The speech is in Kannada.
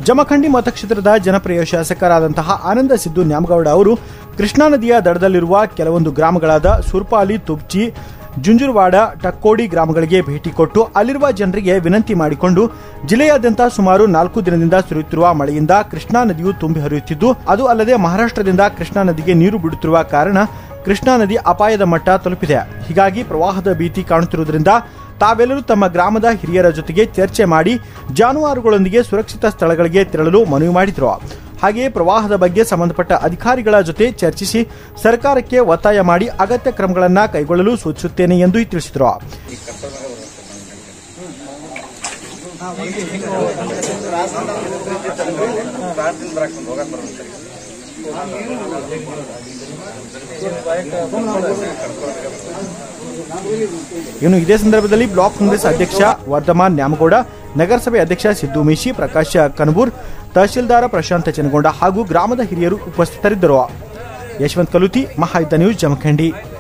ಜಮಖಂಡಿ ಮತಕ್ಷೇತ್ರದ ಜನಪ್ರಿಯ ಶಾಸಕರಾದಂತಹ ಆನಂದ ಸಿದ್ದು ನ್ಯಾಮಗೌಡ ಅವರು ಕೃಷ್ಣಾ ನದಿಯ ದಡದಲ್ಲಿರುವ ಕೆಲವೊಂದು ಗ್ರಾಮಗಳಾದ ಸುರ್ಪಾಲಿ ತುಬ್ಚಿ ಜುಂಜುರವಾಡ ಟಕ್ಕೋಡಿ ಗ್ರಾಮಗಳಿಗೆ ಭೇಟಿ ಕೊಟ್ಟು ಅಲ್ಲಿರುವ ಜನರಿಗೆ ವಿನಂತಿ ಮಾಡಿಕೊಂಡು ಜಿಲ್ಲೆಯಾದ್ಯಂತ ಸುಮಾರು ನಾಲ್ಕು ದಿನದಿಂದ ಸುರಿಯುತ್ತಿರುವ ಮಳೆಯಿಂದ ಕೃಷ್ಣಾ ನದಿಯು ತುಂಬಿ ಹರಿಯುತ್ತಿದ್ದು ಅದು ಅಲ್ಲದೆ ಮಹಾರಾಷ್ಟ್ರದಿಂದ ಕೃಷ್ಣಾ ನದಿಗೆ ನೀರು ಬಿಡುತ್ತಿರುವ ಕಾರಣ ಕೃಷ್ಣಾ ನದಿ ಅಪಾಯದ ಮಟ್ಟ ತಲುಪಿದೆ ಹೀಗಾಗಿ ಪ್ರವಾಹದ ಭೀತಿ ಕಾಣುತ್ತಿರುವುದರಿಂದ ತಾವೆಲ್ಲರೂ ತಮ್ಮ ಗ್ರಾಮದ ಹಿರಿಯರ ಜೊತೆಗೆ ಚರ್ಚೆ ಮಾಡಿ ಜಾನುವಾರುಗಳೊಂದಿಗೆ ಸುರಕ್ಷಿತ ಸ್ಥಳಗಳಿಗೆ ತೆರಳಲು ಮನವಿ ಮಾಡಿದರು ಹಾಗೆಯೇ ಪ್ರವಾಹದ ಬಗ್ಗೆ ಸಂಬಂಧಪಟ್ಟ ಅಧಿಕಾರಿಗಳ ಜೊತೆ ಚರ್ಚಿಸಿ ಸರ್ಕಾರಕ್ಕೆ ಒತ್ತಾಯ ಮಾಡಿ ಅಗತ್ಯ ಕ್ರಮಗಳನ್ನು ಕೈಗೊಳ್ಳಲು ಸೂಚಿಸುತ್ತೇನೆ ಎಂದು ತಿಳಿಸಿದರು ಇನ್ನು ಇದೇ ಸಂದರ್ಭದಲ್ಲಿ ಬ್ಲಾಕ್ ಕಾಂಗ್ರೆಸ್ ಅಧ್ಯಕ್ಷ ವರ್ಧಮಾನ್ ನ್ಯಾಮಗೌಡ ನಗರಸಭೆ ಅಧ್ಯಕ್ಷ ಸಿದ್ದು ಮೇಶಿ ಪ್ರಕಾಶ್ ಕನಬೂರ್ ತಹಶೀಲ್ದಾರ ಪ್ರಶಾಂತ ಚನಗೊಂಡ ಹಾಗೂ ಗ್ರಾಮದ ಹಿರಿಯರು ಉಪಸ್ಥಿತರಿದ್ದರು ಯಶವಂತ್ ಕಲುತಿ ಮಹಾಯುದ್ಧ ನ್ಯೂಸ್ ಜಮಖಂಡಿ